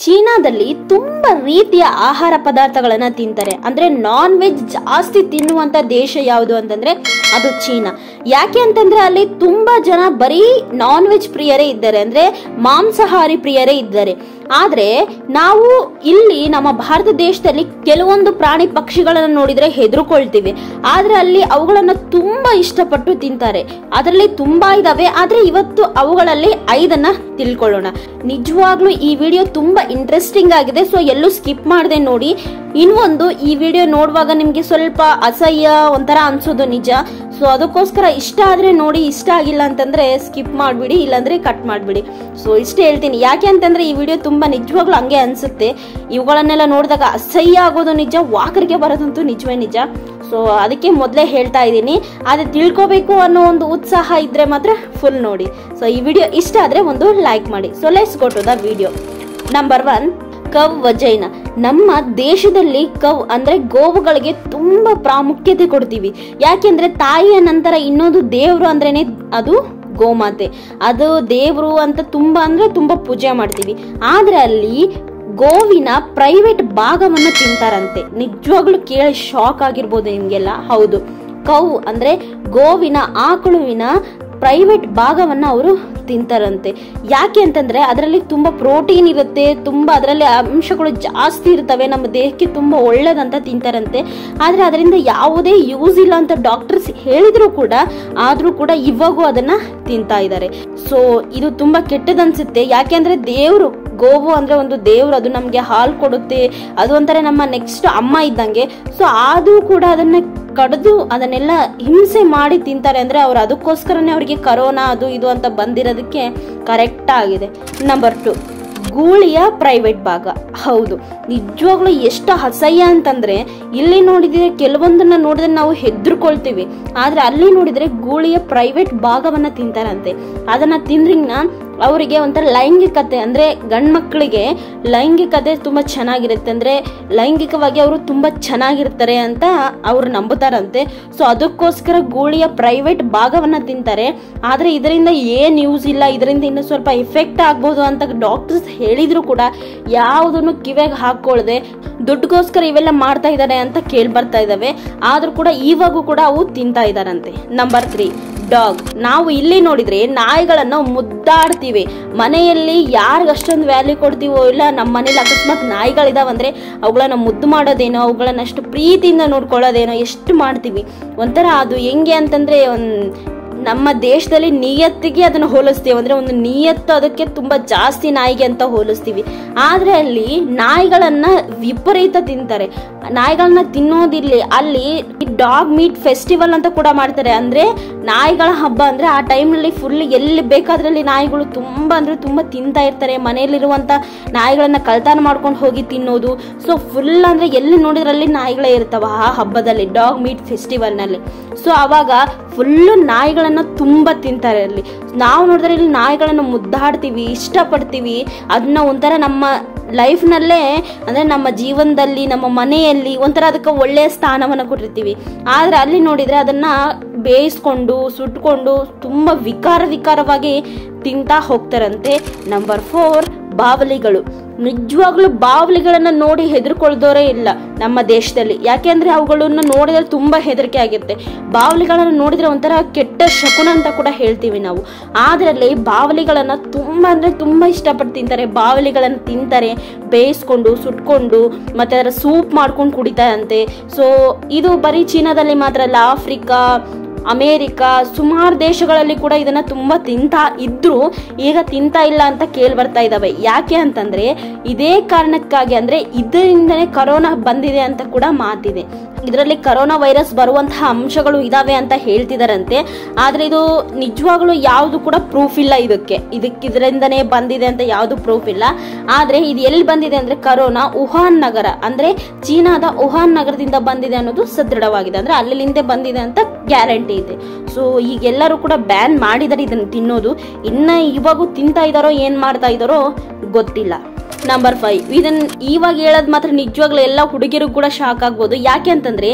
ಚೀನಾದಲ್ಲಿ ತುಂಬಾ ರೀತಿಯ ಆಹಾರ ಪದಾರ್ಥಗಳನ್ನ ತಿಂತಾರೆ ಅಂದ್ರೆ ನಾನ್ ವೆಜ್ ಜಾಸ್ತಿ ತಿನ್ನುವಂತ ದೇಶ ಯಾವುದು ಅಂತಂದ್ರೆ ಅದು ಚೀನಾ ಯಾಕೆ ಅಂತಂದ್ರೆ ಅಲ್ಲಿ ತುಂಬಾ ಜನ ಬರೀ ನಾನ್ ವೆಜ್ ಪ್ರಿಯರೇ ಇದ್ದಾರೆ ಅಂದ್ರೆ ಮಾಂಸಾಹಾರಿ ಪ್ರಿಯರೇ ಇದ್ದಾರೆ ಆದ್ರೆ ನಾವು ಇಲ್ಲಿ ನಮ್ಮ ಭಾರತ ದೇಶದಲ್ಲಿ ಕೆಲವೊಂದು ಪ್ರಾಣಿ ಪಕ್ಷಿಗಳನ್ನ ನೋಡಿದ್ರೆ ಹೆದರ್ಕೊಳ್ತೀವಿ ಆದ್ರೆ ಅಲ್ಲಿ ಅವುಗಳನ್ನ ತುಂಬಾ ಇಷ್ಟಪಟ್ಟು ತಿಂತಾರೆ ಅದರಲ್ಲಿ ತುಂಬಾ ಇದಾವೆ ಆದ್ರೆ ಇವತ್ತು ಅವುಗಳಲ್ಲಿ ಐದನ್ನ ತಿಳ್ಕೊಳ್ಳೋಣ ನಿಜವಾಗ್ಲೂ ಈ ವಿಡಿಯೋ ತುಂಬಾ ಇಂಟ್ರೆಸ್ಟಿಂಗ್ ಆಗಿದೆ ಸೊ ಎಲ್ಲೂ ಸ್ಕಿಪ್ ಮಾಡದೆ ನೋಡಿ ಇನ್ನೊಂದು ಈ ವಿಡಿಯೋ ನೋಡುವಾಗ ನಿಮ್ಗೆ ಸ್ವಲ್ಪ ಅಸಹ್ಯ ಒಂಥರ ಅನ್ಸೋದು ನಿಜ ಸೊ ಅದಕ್ಕೋಸ್ಕರ ಇಷ್ಟ ಆದ್ರೆ ನೋಡಿ ಇಷ್ಟ ಆಗಿಲ್ಲ ಅಂತಂದ್ರೆ ಸ್ಕಿಪ್ ಮಾಡ್ಬಿಡಿ ಇಲ್ಲಾಂದ್ರೆ ಕಟ್ ಮಾಡ್ಬಿಡಿ ಸೊ ಇಷ್ಟೇ ಹೇಳ್ತೀನಿ ಯಾಕೆ ಅಂತಂದ್ರೆ ಈ ವಿಡಿಯೋ ತುಂಬಾ ನಿಜವಾಗ್ಲೂ ಹಂಗೆ ಅನ್ಸುತ್ತೆ ಇವುಗಳನ್ನೆಲ್ಲ ನೋಡಿದಾಗ ಅಸಹ್ಯ ಆಗೋದು ನಿಜ ವಾಕರಿಗೆ ಬರೋದಂತೂ ನಿಜವೇ ನಿಜ ಸೊ ಅದಕ್ಕೆ ಮೊದಲೇ ಹೇಳ್ತಾ ಇದ್ದೀನಿ ಆದರೆ ತಿಳ್ಕೊಬೇಕು ಅನ್ನೋ ಒಂದು ಉತ್ಸಾಹ ಇದ್ರೆ ಮಾತ್ರ ಫುಲ್ ನೋಡಿ ಸೊ ಈ ವಿಡಿಯೋ ಇಷ್ಟ ಆದ್ರೆ ಒಂದು ಲೈಕ್ ಮಾಡಿ so let's go to the video number one cow vagina ನಮ್ಮ ದೇಶದಲ್ಲಿ ಕವ್ ಅಂದ್ರೆ ಗೋವುಗಳಿಗೆ ತುಂಬಾ ಪ್ರಾಮುಖ್ಯತೆ ಕೊಡ್ತೀವಿ ಯಾಕೆಂದ್ರೆ ತಾಯಿಯ ನಂತರ ಇನ್ನೊಂದು ದೇವ್ರು ಅಂದ್ರೇನೆ ಅದು ಗೋಮಾತೆ ಅದು ದೇವ್ರು ಅಂತ ತುಂಬಾ ಅಂದ್ರೆ ತುಂಬಾ ಪೂಜೆ ಮಾಡ್ತೀವಿ ಆದ್ರೆ ಅಲ್ಲಿ ಗೋವಿನ ಪ್ರೈವೇಟ್ ಭಾಗವನ್ನು ತಿಂತಾರಂತೆ ನಿಜವಾಗ್ಲೂ ಕೇಳಿ ಶಾಕ್ ಆಗಿರ್ಬೋದು ನಿಮ್ಗೆಲ್ಲ ಹೌದು ಕೌ ಅಂದ್ರೆ ಗೋವಿನ ಆಕಳುವಿನ ಪ್ರೈವೇಟ್ ಭಾಗವನ್ನ ಅವರು ತಿಂತಾರಂತೆ ಯಾಕೆ ಅಂತಂದ್ರೆ ಅದರಲ್ಲಿ ತುಂಬಾ ಪ್ರೋಟೀನ್ ಇರುತ್ತೆ ತುಂಬಾ ಅದರಲ್ಲಿ ಅಂಶಗಳು ಜಾಸ್ತಿ ಇರ್ತವೆ ನಮ್ಮ ದೇಹಕ್ಕೆ ತುಂಬಾ ಒಳ್ಳೇದಂತ ತಿಂತಾರಂತೆ ಆದ್ರೆ ಅದರಿಂದ ಯಾವುದೇ ಯೂಸ್ ಇಲ್ಲ ಅಂತ ಡಾಕ್ಟರ್ಸ್ ಹೇಳಿದ್ರು ಕೂಡ ಆದ್ರೂ ಕೂಡ ಇವಾಗೂ ಅದನ್ನ ತಿಂತಾ ಇದ್ದಾರೆ ಸೊ ಇದು ತುಂಬಾ ಕೆಟ್ಟದನ್ಸುತ್ತೆ ಯಾಕೆಂದ್ರೆ ದೇವ್ರು ಗೋವು ಅಂದ್ರೆ ಒಂದು ದೇವ್ರು ಅದು ನಮ್ಗೆ ಹಾಲು ಕೊಡುತ್ತೆ ಅದು ಒಂಥರ ನಮ್ಮ ನೆಕ್ಸ್ಟ್ ಅಮ್ಮ ಇದ್ದಂಗೆ ಸೊ ಆದ್ರೂ ಕೂಡ ಅದನ್ನ ಕಡ್ದು ಅದನ್ನೆಲ್ಲ ಹಿಂಸೆ ಮಾಡಿ ತಿಂತಾರೆ ಅಂದ್ರೆ ಅವ್ರು ಅದಕ್ಕೋಸ್ಕರನೇ ಅವರಿಗೆ ಕರೋನಾ ಅದು ಇದು ಅಂತ ಬಂದಿರೋದಕ್ಕೆ ಕರೆಕ್ಟ್ ಆಗಿದೆ ನಂಬರ್ ಟು ಗೂಳಿಯ ಪ್ರೈವೇಟ್ ಭಾಗ ಹೌದು ನಿಜವಾಗ್ಲೂ ಎಷ್ಟು ಅಸಹ್ಯ ಅಂತಂದ್ರೆ ಇಲ್ಲಿ ನೋಡಿದ್ರೆ ಕೆಲವೊಂದನ್ನ ನೋಡಿದ್ರೆ ನಾವು ಹೆದರ್ಕೊಳ್ತೀವಿ ಆದ್ರೆ ಅಲ್ಲಿ ನೋಡಿದ್ರೆ ಗೂಳಿಯ ಪ್ರೈವೇಟ್ ಭಾಗವನ್ನ ತಿಂತಾರಂತೆ ಅದನ್ನ ತಿಂದ್ರಿನ ಅವರಿಗೆ ಒಂಥರ ಲೈಂಗಿಕತೆ ಅಂದ್ರೆ ಗಂಡ್ ಮಕ್ಕಳಿಗೆ ಲೈಂಗಿಕತೆ ತುಂಬಾ ಚೆನ್ನಾಗಿರುತ್ತೆ ಅಂದ್ರೆ ಲೈಂಗಿಕವಾಗಿ ಅವರು ತುಂಬಾ ಚೆನ್ನಾಗಿರ್ತಾರೆ ಅಂತ ಅವ್ರು ನಂಬುತ್ತಾರಂತೆ ಸೊ ಅದಕ್ಕೋಸ್ಕರ ಗೂಳಿಯ ಪ್ರೈವೇಟ್ ಭಾಗವನ್ನ ತಿಂತಾರೆ ಆದ್ರೆ ಇದರಿಂದ ಏನ್ ಯೂಸ್ ಇಲ್ಲ ಇದರಿಂದ ಇನ್ನು ಸ್ವಲ್ಪ ಎಫೆಕ್ಟ್ ಆಗ್ಬೋದು ಅಂತ ಡಾಕ್ಟರ್ಸ್ ಹೇಳಿದ್ರು ಕೂಡ ಯಾವುದನ್ನು ಕಿವೆಗೆ ಹಾಕೊಳ್ಳದೆ ದುಡ್ಡುಗೋಸ್ಕರ ಇವೆಲ್ಲ ಮಾಡ್ತಾ ಇದ್ದಾರೆ ಅಂತ ಕೇಳಿ ಬರ್ತಾ ಇದಾವೆ ಆದ್ರೂ ಕೂಡ ಇವಾಗೂ ಕೂಡ ಅವು ತಿಂತಾ ಇದಾರಂತೆ ನಂಬರ್ ತ್ರೀ ಡಾಗ್ ನಾವು ಇಲ್ಲಿ ನೋಡಿದ್ರೆ ನಾಯಿಗಳನ್ನ ಮುದ್ದಾಡ್ತೀವಿ ಮನೆಯಲ್ಲಿ ಯಾರಿಗ ಅಷ್ಟೊಂದು ವ್ಯಾಲ್ಯೂ ಕೊಡ್ತೀವೋ ಇಲ್ಲ ನಮ್ಮ ಮನೇಲಿ ಅಕಸ್ಮಾತ್ ನಾಯಿಗಳಿದಾವಂದ್ರೆ ಅವುಗಳನ್ನ ಮುದ್ದು ಮಾಡೋದೇನೋ ಅವುಗಳನ್ನ ಅಷ್ಟು ಪ್ರೀತಿಯಿಂದ ನೋಡ್ಕೊಳ್ಳೋದೇನೋ ಎಷ್ಟು ಮಾಡ್ತೀವಿ ಒಂಥರ ಅದು ಹೆಂಗೆ ಅಂತಂದ್ರೆ ಒಂದ್ ನಮ್ಮ ದೇಶದಲ್ಲಿ ನಿಯತ್ತಿಗೆ ಅದನ್ನು ಹೋಲಿಸ್ತೀವಿ ಅಂದ್ರೆ ಒಂದು ನಿಯತ್ತು ಅದಕ್ಕೆ ತುಂಬಾ ಜಾಸ್ತಿ ನಾಯಿಗೆ ಅಂತ ಹೋಲಿಸ್ತೀವಿ ಆದ್ರೆ ಅಲ್ಲಿ ನಾಯಿಗಳನ್ನ ವಿಪರೀತ ತಿಂತಾರೆ ನಾಯಿಗಳನ್ನ ತಿನ್ನೋದಿಲ್ಲ ಅಲ್ಲಿ ಡಾಗ್ ಮೀಟ್ ಫೆಸ್ಟಿವಲ್ ಅಂತ ಕೂಡ ಮಾಡ್ತಾರೆ ಅಂದ್ರೆ ನಾಯಿಗಳ ಹಬ್ಬ ಅಂದ್ರೆ ಆ ಟೈಮ್ನಲ್ಲಿ ಫುಲ್ ಎಲ್ಲಿ ಬೇಕಾದ್ರಲ್ಲಿ ನಾಯಿಗಳು ತುಂಬಾ ಅಂದ್ರೆ ತುಂಬಾ ತಿಂತಾ ಇರ್ತಾರೆ ಮನೆಯಲ್ಲಿರುವಂತ ನಾಯಿಗಳನ್ನ ಕಳ್ತನ ಮಾಡ್ಕೊಂಡು ಹೋಗಿ ತಿನ್ನೋದು ಸೊ ಫುಲ್ ಅಂದ್ರೆ ಎಲ್ಲಿ ನೋಡಿದ್ರಲ್ಲಿ ನಾಯಿಗಳೇ ಇರ್ತಾವ ಆ ಹಬ್ಬದಲ್ಲಿ ಡಾಗ್ ಮೀಟ್ ಫೆಸ್ಟಿವಲ್ ನಲ್ಲಿ ಸೊ ಅವಾಗ ಫುಲ್ಲು ನಾಯಿಗಳನ್ನ ತುಂಬಾ ತಿಂತಾರೆ ಅಲ್ಲಿ ನಾವು ನೋಡಿದ್ರೆ ಇಲ್ಲಿ ನಾಯಿಗಳನ್ನ ಮುದ್ದಾಡ್ತೀವಿ ಇಷ್ಟಪಡ್ತೀವಿ ಅದನ್ನ ಒಂಥರ ನಮ್ಮ ಲೈಫ್ನಲ್ಲೇ ಅಂದರೆ ನಮ್ಮ ಜೀವನದಲ್ಲಿ ನಮ್ಮ ಮನೆಯಲ್ಲಿ ಒಂಥರ ಅದಕ್ಕೆ ಒಳ್ಳೆಯ ಸ್ಥಾನವನ್ನು ಕೊಟ್ಟಿರ್ತೀವಿ ಆದರೆ ಅಲ್ಲಿ ನೋಡಿದರೆ ಅದನ್ನು ಬೇಯಿಸ್ಕೊಂಡು ಸುಟ್ಕೊಂಡು ತುಂಬ ವಿಕಾರ ವಿಕಾರವಾಗಿ ತಿಂತಾ ಹೋಗ್ತಾರಂತೆ ನಂಬರ್ ಫೋರ್ ಬಾವಲಿಗಳು ನಿಜವಾಗ್ಲೂ ಬಾವಲಿಗಳನ್ನ ನೋಡಿ ಹೆದರ್ಕೊಳ್ದೋರೇ ಇಲ್ಲ ನಮ್ಮ ದೇಶದಲ್ಲಿ ಯಾಕೆಂದ್ರೆ ಅವುಗಳನ್ನ ನೋಡಿದ್ರೆ ತುಂಬಾ ಹೆದರಿಕೆ ಆಗುತ್ತೆ ಬಾವಲಿಗಳನ್ನ ನೋಡಿದ್ರೆ ಒಂಥರ ಕೆಟ್ಟ ಶಕುನ ಅಂತ ಕೂಡ ಹೇಳ್ತೀವಿ ನಾವು ಅದರಲ್ಲಿ ಬಾವಲಿಗಳನ್ನ ತುಂಬಾ ಅಂದ್ರೆ ತುಂಬಾ ಇಷ್ಟಪಟ್ಟು ತಿಂತಾರೆ ಬಾವಲಿಗಳನ್ನ ತಿಂತಾರೆ ಬೇಯಿಸ್ಕೊಂಡು ಸುಟ್ಕೊಂಡು ಮತ್ತೆ ಅದರ ಸೂಪ್ ಮಾಡ್ಕೊಂಡು ಕುಡಿತಾರಂತೆ ಸೊ ಇದು ಬರೀ ಚೀನಾದಲ್ಲಿ ಮಾತ್ರ ಅಲ್ಲ ಆಫ್ರಿಕಾ ಅಮೇರಿಕ ಸುಮಾರು ದೇಶಗಳಲ್ಲಿ ಕೂಡ ಇದನ್ನ ತುಂಬಾ ತಿಂತಾ ಇದ್ರು ಈಗ ತಿಂತಾ ಇಲ್ಲ ಅಂತ ಕೇಳಿ ಬರ್ತಾ ಇದಾವೆ ಯಾಕೆ ಅಂತಂದ್ರೆ ಇದೇ ಕಾರಣಕ್ಕಾಗಿ ಅಂದ್ರೆ ಇದರಿಂದನೇ ಕರೋನಾ ಬಂದಿದೆ ಅಂತ ಕೂಡ ಮಾತಿದೆ ಇದರಲ್ಲಿ ಕರೋನಾ ವೈರಸ್ ಬರುವಂತಹ ಅಂಶಗಳು ಇದಾವೆ ಅಂತ ಹೇಳ್ತಿದಾರಂತೆ ಆದ್ರೆ ಇದು ನಿಜವಾಗ್ಲೂ ಯಾವುದು ಕೂಡ ಪ್ರೂಫ್ ಇಲ್ಲ ಇದಕ್ಕೆ ಇದಕ್ಕೆ ಇದರಿಂದನೇ ಬಂದಿದೆ ಅಂತ ಯಾವುದು ಪ್ರೂಫ್ ಇಲ್ಲ ಆದ್ರೆ ಇದು ಎಲ್ಲಿ ಬಂದಿದೆ ಅಂದ್ರೆ ಕರೋನಾ ವುಹಾನ್ ನಗರ ಅಂದ್ರೆ ಚೀನಾದ ವುಹಾನ್ ನಗರದಿಂದ ಬಂದಿದೆ ಅನ್ನೋದು ಸದೃಢವಾಗಿದೆ ಅಂದ್ರೆ ಅಲ್ಲಿಂದ ಬಂದಿದೆ ಅಂತ ಗ್ಯಾರಂಟಿ ಇದೆ ಸೊ ಈಗ ಎಲ್ಲರೂ ಕೂಡ ಬ್ಯಾನ್ ಮಾಡಿದಾರೆ ಇದನ್ನ ತಿನ್ನೋದು ಇನ್ನ ಇವಾಗೂ ತಿಂತಾ ಇದಾರೋ ಏನ್ ಮಾಡ್ತಾ ಇದಾರೋ ಗೊತ್ತಿಲ್ಲ ನಂಬರ್ ಫೈವ್ ಇದನ್ನ ಇವಾಗ ಹೇಳೋದು ಮಾತ್ರ ನಿಜವಾಗ್ಲೂ ಎಲ್ಲ ಹುಡುಗಿರು ಕೂಡ ಶಾಕ್ ಆಗ್ಬೋದು ಯಾಕೆ ಅಂತಂದ್ರೆ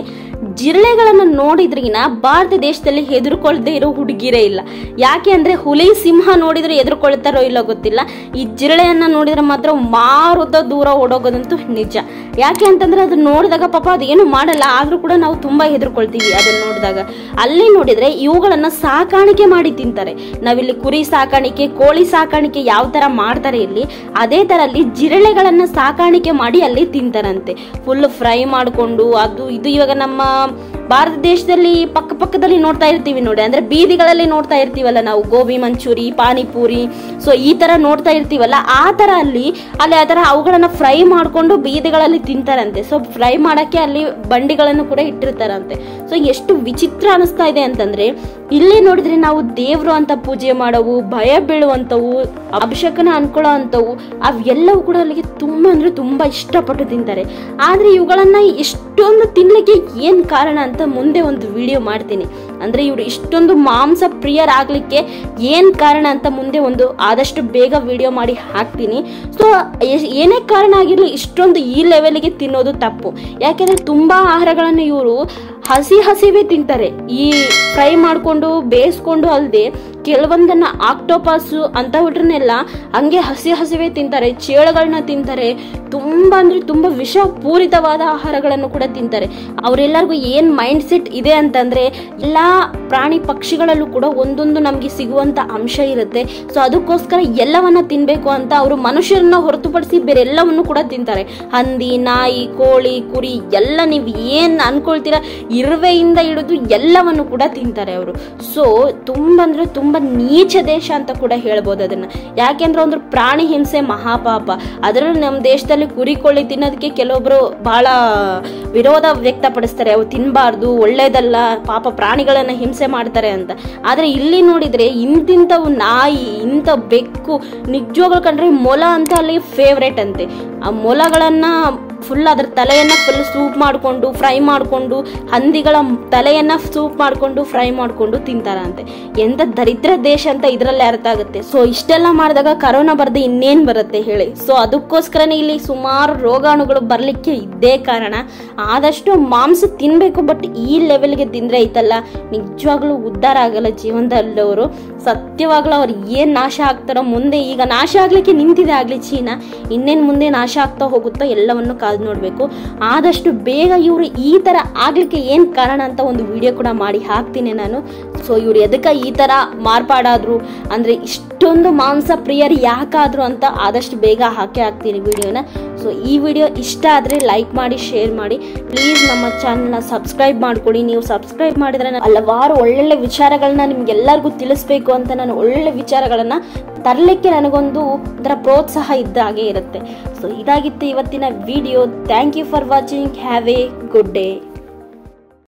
ಜಿರಳೆಗಳನ್ನ ನೋಡಿದ್ರಿಗಿನ ಭಾರತ ದೇಶದಲ್ಲಿ ಹೆದರ್ಕೊಳ್ದೇ ಇರೋ ಹುಡುಗಿರೇ ಇಲ್ಲ ಯಾಕೆ ಅಂದ್ರೆ ಹುಲಿ ಸಿಂಹ ನೋಡಿದ್ರೆ ಎದುರ್ಕೊಳ್ತಾರೋ ಇಲ್ಲೋ ಗೊತ್ತಿಲ್ಲ ಈ ಜಿರಳೆಯನ್ನ ನೋಡಿದ್ರೆ ಮಾತ್ರ ಮಾರುದ ದೂರ ಓಡೋಗೋದಂತೂ ನಿಜ ಯಾಕೆ ಅಂತಂದ್ರೆ ಅದು ನೋಡಿದಾಗ ಪಾಪ ಅದೇನು ಮಾಡಲ್ಲ ಆದ್ರೂ ಕೂಡ ನಾವು ತುಂಬಾ ಹೆದರ್ಕೊಳ್ತೀವಿ ಅದನ್ನ ನೋಡಿದಾಗ ಅಲ್ಲಿ ನೋಡಿದ್ರೆ ಇವುಗಳನ್ನ ಸಾಕಾಣಿಕೆ ಮಾಡಿ ತಿಂತಾರೆ ನಾವಿಲ್ಲಿ ಕುರಿ ಸಾಕಾಣಿಕೆ ಕೋಳಿ ಸಾಕಾಣಿಕೆ ಯಾವ ತರ ಮಾಡ್ತಾರೆ ಇಲ್ಲಿ ಅದೇ ತರ ಅಲ್ಲಿ ಜಿರಳೆಗಳನ್ನ ಸಾಕಾಣಿಕೆ ಮಾಡಿ ಅಲ್ಲಿ ತಿಂತಾರಂತೆ ಫುಲ್ ಫ್ರೈ ಮಾಡಿಕೊಂಡು ಅದು ಇದು ಇವಾಗ ನಮ್ಮ ಭಾರತ ದೇಶದಲ್ಲಿ ಪಕ್ಕ ಪಕ್ಕದಲ್ಲಿ ನೋಡ್ತಾ ಇರ್ತೀವಿ ನೋಡಿ ಅಂದ್ರೆ ಬೀದಿಗಳಲ್ಲಿ ನೋಡ್ತಾ ಇರ್ತೀವಲ್ಲ ನಾವು ಗೋಬಿ ಮಂಚೂರಿ ಪಾನಿಪೂರಿ ಸೊ ಈ ತರ ನೋಡ್ತಾ ಇರ್ತೀವಲ್ಲ ಆ ತರ ಅಲ್ಲಿ ಅಲ್ಲಿ ಆ ತರ ಅವುಗಳನ್ನ ಫ್ರೈ ಮಾಡ್ಕೊಂಡು ಬೀದಿಗಳಲ್ಲಿ ತಿಂತಾರಂತೆ ಸೊ ಫ್ರೈ ಮಾಡಕ್ಕೆ ಅಲ್ಲಿ ಬಂಡಿಗಳನ್ನು ಕೂಡ ಇಟ್ಟಿರ್ತಾರಂತೆ ಸೊ ಎಷ್ಟು ವಿಚಿತ್ರ ಅನಿಸ್ತಾ ಇದೆ ಅಂತಂದ್ರೆ ಇಲ್ಲಿ ನೋಡಿದ್ರೆ ನಾವು ದೇವ್ರು ಅಂತ ಪೂಜೆ ಮಾಡವು ಭಯ ಬೀಳುವಂತವು ಅಭಿಷೇಕನ ಅನ್ಕೊಳ್ಳೋ ಅಂತವು ಅವೆಲ್ಲವೂ ಕೂಡ ಅಲ್ಲಿಗೆ ತುಂಬಾ ಅಂದ್ರೆ ತುಂಬಾ ಇಷ್ಟಪಟ್ಟು ತಿಂತಾರೆ ಆದ್ರೆ ಇವುಗಳನ್ನ ಇಷ್ಟೊಂದು ತಿನ್ಲಿಕ್ಕೆ ಏನ್ ಕಾರಣ ಅಂತ ಮುಂದೆ ಒಂದು ವಿಡಿಯೋ ಮಾಡ್ತೀನಿ ಅಂದ್ರೆ ಇವ್ರು ಇಷ್ಟೊಂದು ಮಾಂಸ ಪ್ರಿಯರಾಗ್ಲಿಕ್ಕೆ ಏನ್ ಕಾರಣ ಅಂತ ಮುಂದೆ ಒಂದು ಆದಷ್ಟು ಬೇಗ ವಿಡಿಯೋ ಮಾಡಿ ಹಾಕ್ತೀನಿ ಸೊ ಏನೇ ಕಾರಣ ಆಗಿರ್ಲಿ ಇಷ್ಟೊಂದು ಈ ಲೆವೆಲ್ಗೆ ತಿನ್ನೋದು ತಪ್ಪು ಯಾಕೆಂದ್ರೆ ತುಂಬಾ ಆಹಾರಗಳನ್ನು ಇವರು ಹಸಿ ಹಸಿವೇ ತಿಂತಾರೆ ಈ ಫ್ರೈ ಮಾಡ್ಕೊಂಡು ಬೇಯಿಸ್ಕೊಂಡು ಅಲ್ಲದೆ ಕೆಲವೊಂದನ್ನ ಆಕ್ಟೋಪಾಸ್ ಅಂತವಟ್ರನ್ನೆಲ್ಲ ಹಂಗೆ ಹಸಿ ಹಸಿವೇ ತಿಂತಾರೆ ಚೇಳುಗಳನ್ನ ತಿಂತಾರೆ ತುಂಬಾ ಅಂದ್ರೆ ತುಂಬಾ ವಿಷ ಪೂರಿತವಾದ ಆಹಾರಗಳನ್ನು ಕೂಡ ತಿಂತಾರೆ ಅವರೆಲ್ಲರಿಗೂ ಏನ್ ಮೈಂಡ್ ಸೆಟ್ ಇದೆ ಅಂತಂದ್ರೆ ಎಲ್ಲಾ ಪ್ರಾಣಿ ಪಕ್ಷಿಗಳಲ್ಲೂ ಕೂಡ ಒಂದೊಂದು ನಮ್ಗೆ ಸಿಗುವಂತ ಅಂಶ ಇರುತ್ತೆ ಸೊ ಅದಕ್ಕೋಸ್ಕರ ಎಲ್ಲವನ್ನ ತಿನ್ಬೇಕು ಅಂತ ಅವರು ಮನುಷ್ಯರನ್ನ ಹೊರತುಪಡಿಸಿ ಬೇರೆ ಎಲ್ಲವನ್ನು ಕೂಡ ತಿಂತಾರೆ ಹಂದಿ ನಾಯಿ ಕೋಳಿ ಕುರಿ ಎಲ್ಲ ನೀವು ಏನ್ ಅನ್ಕೊಳ್ತೀರಾ ಇರುವೆಯಿಂದ ಹಿಡಿದು ಎಲ್ಲವನ್ನು ಕೂಡ ತಿಂತಾರೆ ಅವರು ಸೊ ತುಂಬಾ ಅಂದ್ರೆ ತುಂಬಾ ನೀಚ ದೇಶ ಅಂತ ಕೂಡ ಹೇಳ್ಬೋದು ಅದನ್ನ ಯಾಕೆಂದ್ರೆ ಒಂದು ಪ್ರಾಣಿ ಹಿಂಸೆ ಮಹಾಪಾಪ ಅದರಲ್ಲೂ ನಮ್ಮ ದೇಶದಲ್ಲಿ ಕುರಿ ಕೋಳಿ ತಿನ್ನೋದಕ್ಕೆ ಕೆಲವೊಬ್ರು ಬಹಳ ವಿರೋಧ ವ್ಯಕ್ತಪಡಿಸ್ತಾರೆ ಅವು ತಿನ್ನಬಾರ್ದು ಒಳ್ಳೇದಲ್ಲ ಪಾಪ ಪ್ರಾಣಿಗಳನ್ನ ಹಿಂಸೆ ಮಾಡ್ತಾರೆ ಅಂತ ಆದ್ರೆ ಇಲ್ಲಿ ನೋಡಿದ್ರೆ ಇಂತಿಂತವು ನಾಯಿ ಇಂಥ ಬೆಕ್ಕು ನಿಜವಾಗ್ಲು ಕಂಡ್ರೆ ಮೊಲ ಅಂತ ಅಲ್ಲಿ ಫೇವ್ರೇಟ್ ಅಂತೆ ಆ ಮೊಲಗಳನ್ನ ಫುಲ್ ಅದ್ರ ತಲೆಯನ್ನ ಫುಲ್ ಸೂಪ್ ಮಾಡಿಕೊಂಡು ಫ್ರೈ ಮಾಡಿಕೊಂಡು ಹಂದಿಗಳ ತಲೆಯನ್ನ ಸೂಪ್ ಮಾಡಿಕೊಂಡು ಫ್ರೈ ಮಾಡಿಕೊಂಡು ತಿಂತಾರಂತೆ ಎಂತ ದರಿದ್ರ ದೇಶ ಅಂತ ಇದರಲ್ಲೇ ಅರ್ಥ ಆಗುತ್ತೆ ಸೊ ಇಷ್ಟೆಲ್ಲ ಮಾಡಿದಾಗ ಕರೋನಾ ಬರದೆ ಇನ್ನೇನ್ ಬರುತ್ತೆ ಹೇಳಿ ಸೊ ಅದಕ್ಕೋಸ್ಕರನೇ ಇಲ್ಲಿ ಸುಮಾರು ರೋಗಾಣುಗಳು ಬರ್ಲಿಕ್ಕೆ ಇದ್ದೇ ಕಾರಣ ಆದಷ್ಟು ಮಾಂಸ ತಿನ್ಬೇಕು ಬಟ್ ಈ ಲೆವೆಲ್ಗೆ ತಿಂದ್ರೆ ಐತಲ್ಲ ನಿಜವಾಗ್ಲೂ ಉದ್ಧಾರ ಆಗಲ್ಲ ಜೀವನದಲ್ಲವರು ಸತ್ಯವಾಗ್ಲೂ ಅವ್ರು ಏನ್ ನಾಶ ಆಗ್ತಾರೋ ಮುಂದೆ ಈಗ ನಾಶ ಆಗ್ಲಿಕ್ಕೆ ನಿಂತಿದೆ ಆಗ್ಲಿ ಚೀನಾ ಇನ್ನೇನ್ ಮುಂದೆ ನಾಶ ಆಗ್ತಾ ಹೋಗುತ್ತೋ ಎಲ್ಲವನ್ನು ಕಾದು ನೋಡ್ಬೇಕು ಆದಷ್ಟು ಬೇಗ ಇವರು ಈ ತರ ಆಗ್ಲಿಕ್ಕೆ ಏನ್ ಕಾರಣ ಅಂತ ಒಂದು ವಿಡಿಯೋ ಕೂಡ ಮಾಡಿ ಹಾಕ್ತೀನಿ ನಾನು ಸೊ ಇವ್ರು ಎದಕ್ಕ ಈ ತರ ಮಾರ್ಪಾಡಾದ್ರು ಅಂದ್ರೆ ಇಷ್ಟೊಂದು ಮಾಂಸ ಪ್ರಿಯರು ಯಾಕಾದ್ರು ಅಂತ ಆದಷ್ಟು ಬೇಗ ಹಾಕಿ ಹಾಕ್ತೀನಿ ವಿಡಿಯೋನ ಸೊ ಈ ವಿಡಿಯೋ ಇಷ್ಟ ಆದ್ರೆ ಲೈಕ್ ಮಾಡಿ ಶೇರ್ ಮಾಡಿ ಪ್ಲೀಸ್ ನಮ್ಮ ಚಾನಲ್ನ ಸಬ್ಸ್ಕ್ರೈಬ್ ಮಾಡ್ಕೊಳ್ಳಿ ನೀವು ಸಬ್ಸ್ಕ್ರೈಬ್ ಮಾಡಿದ್ರೆ ನಾನು ಹಲವಾರು ಒಳ್ಳೊಳ್ಳೆ ವಿಚಾರಗಳನ್ನ ನಿಮ್ಗೆಲ್ಲರಿಗೂ ತಿಳಿಸ್ಬೇಕು ಅಂತ ನಾನು ಒಳ್ಳೆ ವಿಚಾರಗಳನ್ನ ತರಲಿಕ್ಕೆ ನನಗೊಂದು ಒಂಥರ ಪ್ರೋತ್ಸಾಹ ಇದ್ದ ಹಾಗೆ ಇರುತ್ತೆ ಸೊ ಇದಾಗಿತ್ತು ಇವತ್ತಿನ video thank you for watching have a good day